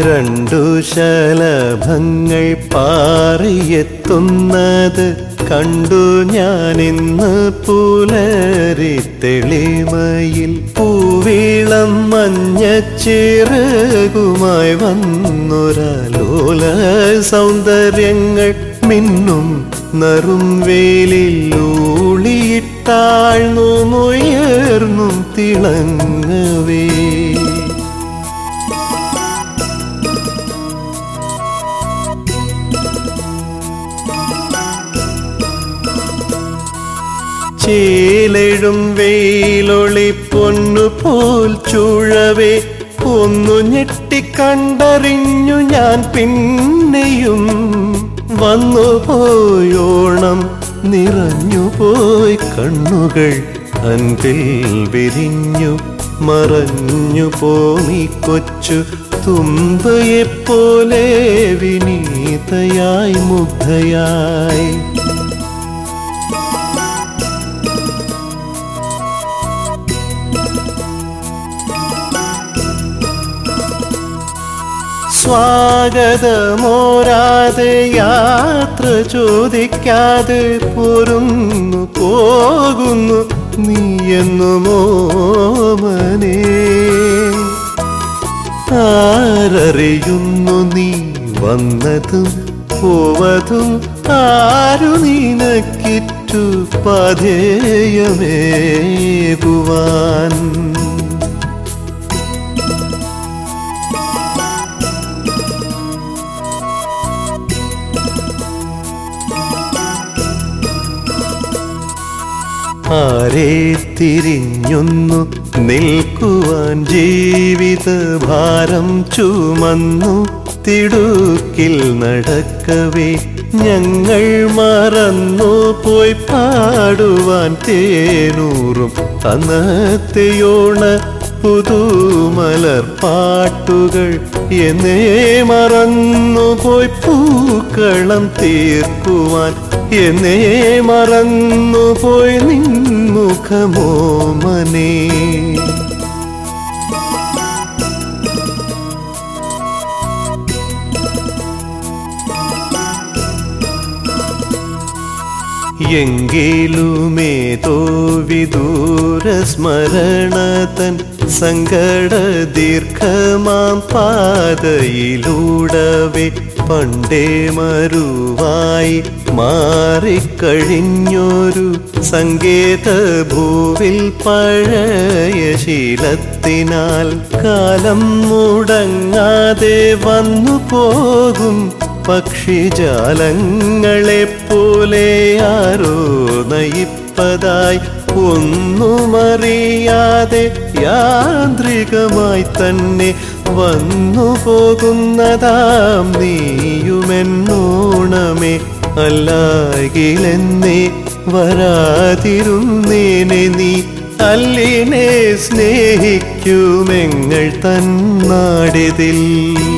രണ്ടു ശലഭങ്ങൾ പാറിയെത്തുന്നത് കണ്ടു ഞാനിന്ന് പുലരി തെളിമയിൽ പൂവിളം മഞ്ഞച്ചിറകുമായി വന്നൊരാലോല സൗന്ദര്യങ്ങൾ മിന്നും നറും വേലിൽ ഊളിയിട്ടാഴ്ന്നും ഉയർന്നും തിളങ്ങവേ ചേലെഴും വെയിലൊളി പൊന്നുപോൽ ചുഴവേ ഒന്നു ഞെട്ടിക്കണ്ടറിഞ്ഞു ഞാൻ പിന്നെയും വന്നുപോയോണം നിറഞ്ഞുപോയി കണ്ണുകൾ അൻപിൽ വിരിഞ്ഞു മറഞ്ഞു പോമി കൊച്ചു തുമ്പയെപ്പോലെ വിനീതയായി മുഗ്ധയായി സ്വാഗതമോരാതെ യാത്ര ചോദിക്കാതെ പോരുന്നു പോകുന്നു നീയെന്നു മോമനേ ആരറിയുന്നു നീ വന്നതും പോവതും ആരു നിനക്കിറ്റു പധേയമേകുവാൻ ആരെ തിരിഞ്ഞൊന്നു നിൽക്കുവാൻ ജീവിത ഭാരം ചുമന്നു തിടുക്കിൽ നടക്കവേ ഞങ്ങൾ മറന്നു പോയി പാടുവാൻ തേനൂറും അന്നത്തെയോണ പുതുമലർ പാട്ടുകൾ എന്നേ മറന്നു പോയി പൂക്കളം തീർക്കുവാൻ എന്നേ മറന്നു പോയി നിൻമുഖമോ മനേ എങ്കിലുമേതോ വിദൂര സ്മരണതൻ സങ്കട ദീർഘമാം പാതയിലൂടവേ പണ്ടേ മറുവായി മാറിക്കഴിഞ്ഞൊരു സങ്കേത ഭൂവിൽ പഴയ ശീലത്തിനാൽ കാലം മുടങ്ങാതെ വന്നു പോകും പക്ഷിജാലങ്ങളെ പോലെ ആരോ നയിപ്പതായി ഒന്നുമറിയാതെ യാന്ത്രികമായി തന്നെ വന്നു പോകുന്നതാം നീയുമെന്നോണമേ അല്ലാകിലെന്നേ വരാതിരുന്നേനെ നീ അല്ലിനെ സ്നേഹിക്കുമെങ്ങൾ തന്നാടിതിൽ